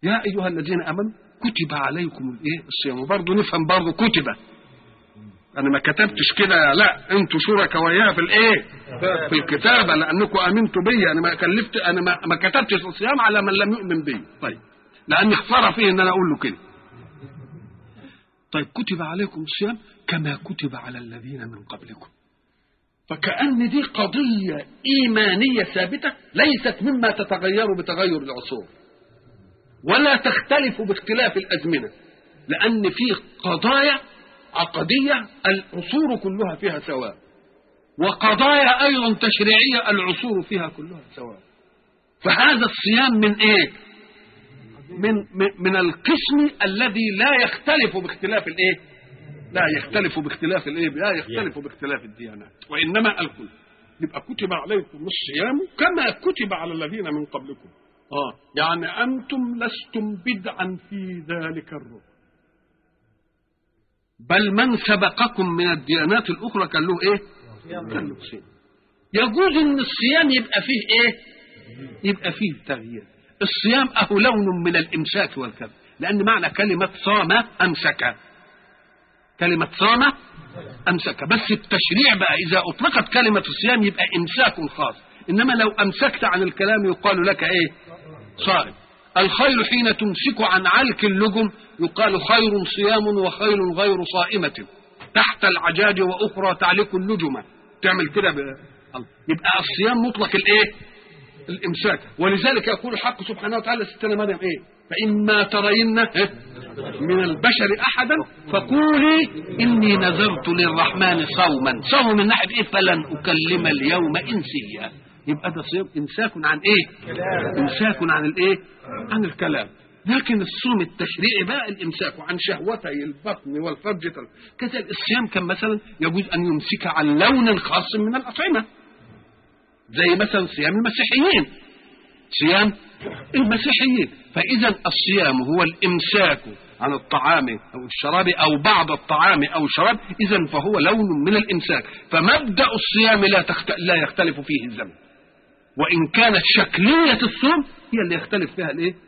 يا ايها الذين امنوا كتب عليكم الايه الصيام وبرضه نفهم برضه كتب انا ما كتبتش كده لا انتوا شركاء وياه في الايه في الكتابه لانكم امنتوا بي انا ما كلفت انا ما, ما كتبتش الصيام على من لم يؤمن بي طيب لاني خساره فيه ان انا اقول له كده طيب كتب عليكم الصيام كما كتب على الذين من قبلكم فكأن دي قضية إيمانية ثابتة ليست مما تتغير بتغير العصور ولا تختلف باختلاف الأزمنة لأن في قضايا عقدية العصور كلها فيها سواء وقضايا أيضا تشريعية العصور فيها كلها سواء فهذا الصيام من إيه من, من, من القسم الذي لا يختلف باختلاف الإيه لا يختلف باختلاف الايه لا يختلف باختلاف الديانات وانما الكل يبقى كتب عليكم الصيام كما كتب على الذين من قبلكم اه يعني انتم لستم بدعا في ذلك الركن بل من سبقكم من الديانات الاخرى كان له ايه كان له صيام يجوز ان الصيام يبقى فيه ايه يبقى فيه تغيير الصيام اهو لون من الامساك والكذب لان معنى كلمه صام امسك كلمة صام أمسك بس التشريع بقى إذا أطلقت كلمة الصيام يبقى إمساك خاص إنما لو أمسكت عن الكلام يقال لك إيه صائم الخيل حين تمسك عن علك اللجم يقال خير صيام وخيل غير صائمة تحت العجاج وأخرى تعلق اللجمة تعمل كده ب... يبقى الصيام مطلق الإيه الإمساك ولذلك يقول الحق سبحانه وتعالى ستنا مريم إيه فإما ترين إيه؟ من البشر احدا فقولي اني نذرت للرحمن صوما صوم من ناحيه ايه فلن اكلم اليوم انسيا يبقى ده صيام امساك عن ايه امساك عن الايه عن الكلام لكن الصوم التشريعي بقى الامساك عن شهوتي البطن والفرج كذا الصيام كان مثلا يجوز ان يمسك عن لون خاص من الاطعمه زي مثلا صيام المسيحيين صيام المسيحيين فاذا الصيام هو الامساك عن الطعام او الشراب او بعض الطعام او الشراب اذا فهو لون من الامساك فمبدا الصيام لا تخت... لا يختلف فيه الزمن وان كانت شكليه الصوم هي اللي يختلف فيها الايه